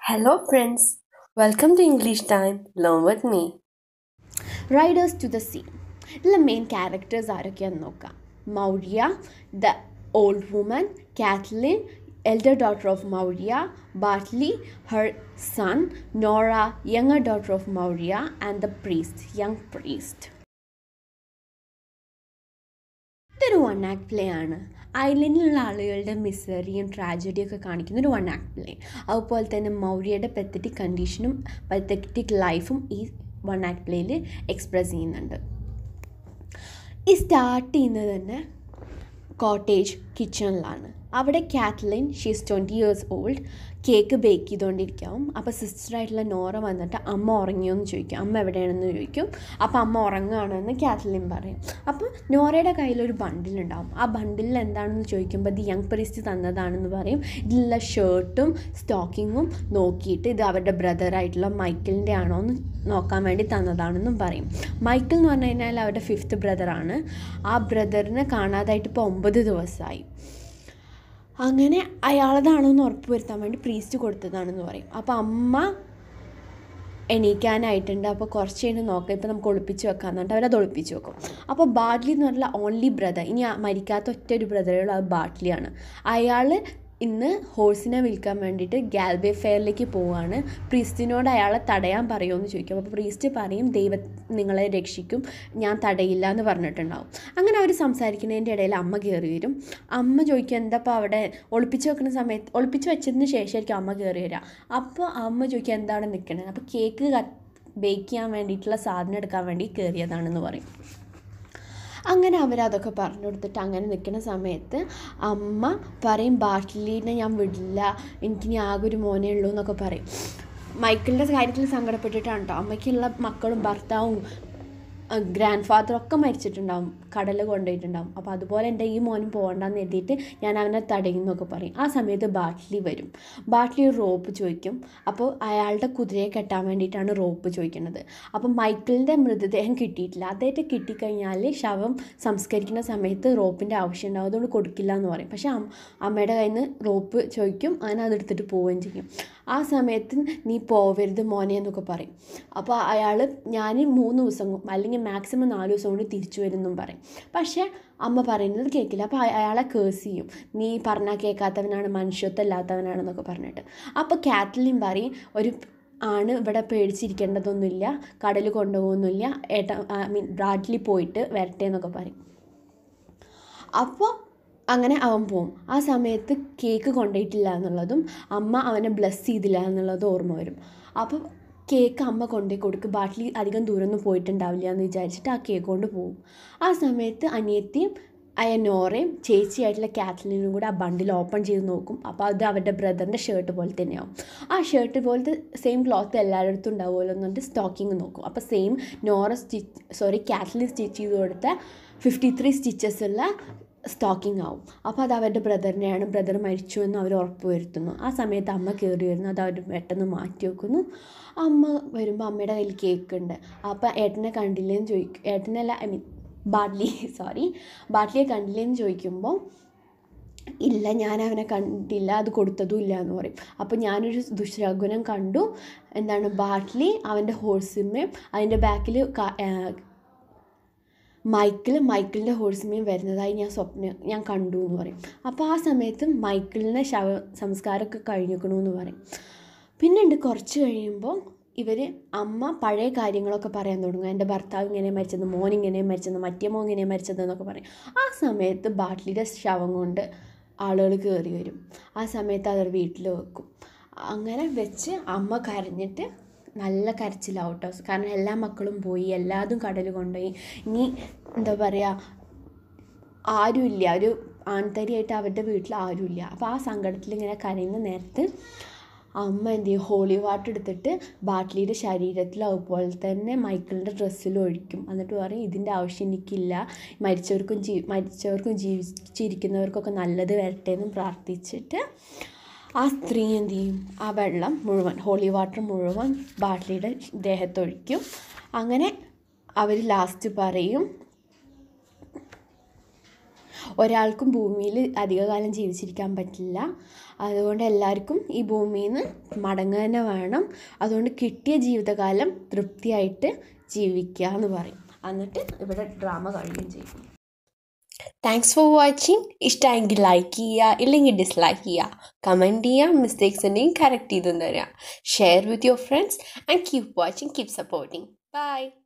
Hello, friends. Welcome to English Time. Learn with me. Riders to the sea ഇതിലെ main characters ആരൊക്കെയാണെന്ന് നോക്കാം Maurya the old woman Cathleen elder daughter of Maurya Bartley her son Nora younger daughter of Maurya and the priest young priest ഇതൊരു one act play ആണ് ഐലൻഡിലുള്ള ആളുകളുടെ മിസറിയും ട്രാജഡിയും ഒക്കെ കാണിക്കുന്ന ഒരു വൺ ആക്ട് പ്ലേ അതുപോലെ തന്നെ മൗര്യയുടെ പെത്തറ്റിക് കണ്ടീഷനും പെത്തറ്റിക് ലൈഫും ഈ വൺ ആക്ട് പ്ലേയിൽ എക്സ്പ്രസ് ചെയ്യുന്നുണ്ട് ഈ സ്റ്റാർട്ട് ചെയ്യുന്നത് തന്നെ കോട്ടേജ് കിച്ചണിലാണ് അവിടെ Cathleen she's twenty years old cake bake ചെയ്തുകൊണ്ടിരിക്കാവും അപ്പോൾ സിസ്റ്ററായിട്ടുള്ള നോറ വന്നിട്ട് അമ്മ ഉറങ്ങിയോ എന്ന് ചോദിക്കും അമ്മ എവിടെയാണെന്ന് ചോദിക്കും അപ്പോൾ അമ്മ ഉറങ്ങുകയാണെന്ന് കാത്ലിൻ പറയും അപ്പോൾ നോറയുടെ കയ്യിലൊരു ബണ്ടിലുണ്ടാവും ആ ബണ്ടിൽ എന്താണെന്ന് ചോദിക്കുമ്പോൾ ഇത് യങ് പ്രീസ്റ്റ് തന്നതാണെന്ന് പറയും ഇതിലുള്ള ഷർട്ടും സ്റ്റോക്കിങ്ങും നോക്കിയിട്ട് ഇത് അവരുടെ ബ്രദറായിട്ടുള്ള മൈക്കിളിൻ്റെ ആണോ എന്ന് നോക്കാൻ വേണ്ടി തന്നതാണെന്നും പറയും മൈക്കിൾ എന്ന് പറഞ്ഞു കഴിഞ്ഞാൽ അവരുടെ ഫിഫ്ത്ത് ബ്രദറാണ് ആ ബ്രദറിനെ കാണാതായിട്ട് ഇപ്പോൾ ഒമ്പത് ദിവസമായി അങ്ങനെ അയാളതാണോ എന്ന് ഉറപ്പ് വരുത്താൻ വേണ്ടി പ്രീസ്റ്റ് കൊടുത്തതാണെന്ന് പറയും അപ്പോൾ അമ്മ എണീക്കാനായിട്ടുണ്ട് അപ്പോൾ കുറച്ച് കഴിഞ്ഞ് നോക്കാം ഇപ്പോൾ നമുക്ക് ഒളിപ്പിച്ച് വെക്കാം എന്നിട്ട് അവരത് ഒളിപ്പിച്ച് വെക്കും അപ്പോൾ ബാട്ട്ലി എന്ന് പറഞ്ഞാൽ ഓൺലി ബ്രദർ ഇനി ആ മരിക്കാത്ത ഒറ്റ ഒരു ബ്രദറേ ഉള്ളൂ അത് ബാട്ട്ലിയാണ് അയാൾ ഇന്ന് ഹോഴ്സിനെ വിൽക്കാൻ വേണ്ടിയിട്ട് ഗാൽബേ ഫെയറിലേക്ക് പോവുകയാണ് പ്രീസ്റ്റിനോട് അയാളെ തടയാൻ പറയുമെന്ന് ചോദിക്കും അപ്പോൾ പ്രീസ്റ്റ് പറയും ദൈവം നിങ്ങളെ രക്ഷിക്കും ഞാൻ തടയില്ല എന്ന് പറഞ്ഞിട്ടുണ്ടാവും അങ്ങനെ അവർ സംസാരിക്കുന്നതിൻ്റെ ഇടയിൽ അമ്മ കയറി വരും അമ്മ ചോദിക്കും എന്താപ്പോൾ അവിടെ ഒളിപ്പിച്ച് വെക്കുന്ന സമയത്ത് ഒളിപ്പിച്ച് വെച്ചതിന് ശേഷമായിരിക്കും അമ്മ കയറി വരിക അപ്പോൾ അമ്മ ചോദിക്കും എന്താണ് നിൽക്കണത് അപ്പോൾ കേക്ക് ബേക്ക് ചെയ്യാൻ വേണ്ടിയിട്ടുള്ള സാധനം എടുക്കാൻ വേണ്ടി കയറിയതാണെന്ന് പറയും അങ്ങനെ അവരതൊക്കെ പറഞ്ഞു കൊടുത്തിട്ട് അങ്ങനെ നിൽക്കുന്ന സമയത്ത് അമ്മ പറയും ബാട്ടിലിനെ ഞാൻ വിടില്ല എനിക്കിനി ആകെ ഒരു മോനേ ഉള്ളൂ എന്നൊക്കെ പറയും മൈക്കിളിൻ്റെ കാര്യത്തിൽ സങ്കടപ്പെട്ടിട്ടാണ് കേട്ടോ അമ്മയ്ക്കുള്ള മക്കളും ഭർത്താവും ഗ്രാൻഡ് ഫാദറും ഒക്കെ മരിച്ചിട്ടുണ്ടാവും കടൽ കൊണ്ടുപോയിട്ടുണ്ടാവും അപ്പോൾ അതുപോലെ എൻ്റെ ഈ മോനും പോകണ്ടെന്ന് എഴുതിയിട്ട് ഞാൻ അവനെ തടയുന്നൊക്കെ പറയും ആ സമയത്ത് ബാട്ട്ലി വരും ബാട്ട്ലി ഒരു റോപ്പ് ചോദിക്കും അപ്പോൾ അയാളുടെ കുതിരയെ കെട്ടാൻ വേണ്ടിയിട്ടാണ് റോപ്പ് ചോദിക്കുന്നത് അപ്പോൾ മൈക്കിളിൻ്റെ മൃതദേഹം കിട്ടിയിട്ടില്ല അദ്ദേഹത്തെ കിട്ടിക്കഴിഞ്ഞാൽ ശവം സംസ്കരിക്കുന്ന സമയത്ത് റോപ്പിൻ്റെ ആവശ്യം ഉണ്ടാവും അതുകൊണ്ട് കൊടുക്കില്ല എന്ന് പറയും പക്ഷേ അമ്മയുടെ കയ്യിൽ നിന്ന് റോപ്പ് ചോദിക്കും അങ്ങനെ അതെടുത്തിട്ട് പോവുകയും ചെയ്യും ആ സമയത്ത് നീ പോവരുത് മോനെ എന്നൊക്കെ പറയും അപ്പോൾ അയാൾ ഞാൻ മൂന്ന് ദിവസം അല്ലെങ്കിൽ മാക്സിമം നാല് ദിവസം കൊണ്ട് തിരിച്ചു വരുമെന്നും പറയും പക്ഷേ അമ്മ പറയുന്നത് കേൾക്കില്ല അപ്പോൾ അയാളെ കേസ് ചെയ്യും നീ പറഞ്ഞാൽ കേൾക്കാത്തവനാണ് മനുഷ്യത്വം ഇല്ലാത്തവനാണെന്നൊക്കെ പറഞ്ഞിട്ട് അപ്പോൾ കാത്ലിൻ പറയും ഒരു ആണ് ഇവിടെ പേടിച്ചിരിക്കേണ്ടതൊന്നുമില്ല കടൽ കൊണ്ടുപോകുന്നില്ല ഏട്ട ഐ മീൻ ബ്രാഡ്ലി പോയിട്ട് വരട്ടെ എന്നൊക്കെ പറയും അപ്പോൾ അങ്ങനെ അവൻ പോവും ആ സമയത്ത് കേക്ക് കൊണ്ടുപോയിട്ടില്ല എന്നുള്ളതും അമ്മ അവനെ ബ്ലെസ് ചെയ്തില്ല എന്നുള്ളതും ഓർമ്മ വരും അപ്പോൾ കേക്ക് അമ്മ കൊണ്ടുപോയി കൊടുക്കും ബാട്ടിൽ അധികം ദൂരമൊന്നും പോയിട്ടുണ്ടാവില്ല എന്ന് വിചാരിച്ചിട്ട് ആ കേക്ക് കൊണ്ട് പോകും ആ സമയത്ത് അനിയത്തിയും അയ നോറയും ചേച്ചിയായിട്ടുള്ള കാത്ലിനും കൂടെ ആ ബണ്ടിൽ ഓപ്പൺ ചെയ്ത് നോക്കും അപ്പോൾ അത് അവരുടെ ബ്രദറിൻ്റെ ഷർട്ട് പോലെ തന്നെയാവും ആ ഷർട്ട് പോലത്തെ സെയിം ക്ലോത്ത് എല്ലായിടത്തും ഉണ്ടാവുമല്ലോ എന്നിട്ട് സ്റ്റോക്കിങ് നോക്കും അപ്പോൾ same Nora stitch sorry Cathleen stitch ചെയ്ത് കൊടുത്ത ഫിഫ്റ്റി ത്രീ സ്റ്റിച്ചസ് ഉള്ള സ്റ്റോക്കിംഗ് ആവും അപ്പോൾ അത് അവരുടെ ബ്രദറിനെയാണ് ബ്രദർ മരിച്ചു എന്ന് അവർ ഉറപ്പ് വരുത്തുന്നു ആ സമയത്ത് അമ്മ കയറി വരുന്നു അത് അവർ പെട്ടെന്ന് മാറ്റി വെക്കുന്നു അമ്മ വരുമ്പോൾ അമ്മയുടെ കയ്യിൽ കേക്ക് ഉണ്ട് അപ്പോൾ ഏട്ടനെ കണ്ടില്ലേന്ന് ചോദിക്കും ഏട്ടനല്ല ഐ മീൻ ബാട്ട്ലി സോറി ബാട്ട്ലിയെ കണ്ടില്ലേന്ന് ചോദിക്കുമ്പോൾ ഇല്ല ഞാൻ അവനെ കണ്ടില്ല അത് കൊടുത്തതും ഇല്ല എന്ന് പറയും അപ്പോൾ ഞാനൊരു ദുശ്ശകുനം കണ്ടു എന്താണ് ബാട്ട്ലി അവൻ്റെ ഹോഴ്സിന്മേയും അതിൻ്റെ ബാക്കിൽ മൈക്കിൾ മൈക്കിളിൻ്റെ ഹോഴ്സിമേയും വരുന്നതായി ഞാൻ സ്വപ്നം ഞാൻ കണ്ടു എന്ന് പറയും അപ്പോൾ ആ സമയത്ത് മൈക്കിളിനെ ശവ സംസ്കാരമൊക്കെ കഴിഞ്ഞിരിക്കണമെന്ന് പറയും പിന്നെ ഉണ്ട് കുറച്ച് കഴിയുമ്പോൾ ഇവർ അമ്മ പഴയ കാര്യങ്ങളൊക്കെ പറയാൻ തുടങ്ങും എൻ്റെ ഭർത്താവ് ഇങ്ങനെ മരിച്ചത് മോൻ ഇങ്ങനെ മരിച്ചത് മറ്റേ മോൻ ഇങ്ങനെ മരിച്ചത് എന്നൊക്കെ പറയും ആ സമയത്ത് ബാട്ട്ലിയുടെ ശവം കൊണ്ട് ആളുകൾ കയറി വരും ആ സമയത്ത് അവർ വീട്ടിൽ വെക്കും അങ്ങനെ വെച്ച് അമ്മ കരഞ്ഞിട്ട് നല്ല കരച്ചിലാവും കേട്ടോ കാരണം എല്ലാ മക്കളും പോയി എല്ലാതും കടൽ കൊണ്ടുപോയി ഇനി എന്താ പറയുക ആരുമില്ല ഒരു ആൺതരിയായിട്ട് അവരുടെ വീട്ടിൽ ആരുമില്ല അപ്പോൾ ആ സങ്കടത്തിൽ ഇങ്ങനെ കരയുന്ന നേരത്ത് അമ്മ എന്ത് ചെയ്യും ഹോളി വാട്ടർ എടുത്തിട്ട് ബാട്ട്ലിയുടെ ശരീരത്തിൽ അതുപോലെ തന്നെ മൈക്കിളിൻ്റെ ഡ്രസ്സിൽ ഒഴിക്കും എന്നിട്ട് പറയും ഇതിൻ്റെ ആവശ്യം എനിക്കില്ല മരിച്ചവർക്കും ജീ മരിച്ചവർക്കും ജീവിച്ചിരിക്കുന്നവർക്കൊക്കെ നല്ലത് വരട്ടെ എന്നും പ്രാർത്ഥിച്ചിട്ട് ആ സ്ത്രീ എന്ത് ചെയ്യും ആ വെള്ളം മുഴുവൻ ഹോളി വാട്ടർ മുഴുവൻ ബാട്ട്ലിയുടെ ദേഹത്തൊഴിക്കും അങ്ങനെ അവർ ലാസ്റ്റ് പറയും ഒരാൾക്കും ഭൂമിയിൽ അധികകാലം ജീവിച്ചിരിക്കാൻ പറ്റില്ല അതുകൊണ്ട് എല്ലാവർക്കും ഈ ഭൂമിയിൽ നിന്ന് മടങ്ങുക തന്നെ വേണം അതുകൊണ്ട് കിട്ടിയ ജീവിതകാലം തൃപ്തിയായിട്ട് ജീവിക്കുക എന്ന് പറയും എന്നിട്ട് ഇവിടെ ഡ്രാമ കഴിയുകയും ചെയ്യും താങ്ക്സ് ഫോർ വാച്ചിങ് ഇഷ്ടമെങ്കിൽ ലൈക്ക് ചെയ്യുക ഇല്ലെങ്കിൽ ഡിസ്ലൈക്ക് ചെയ്യുക കമൻറ്റ് ചെയ്യുക മിസ്റ്റേക്സ് ഉണ്ടെങ്കിൽ കറക്റ്റ് ചെയ്തു തരിക share with your friends and keep watching keep supporting by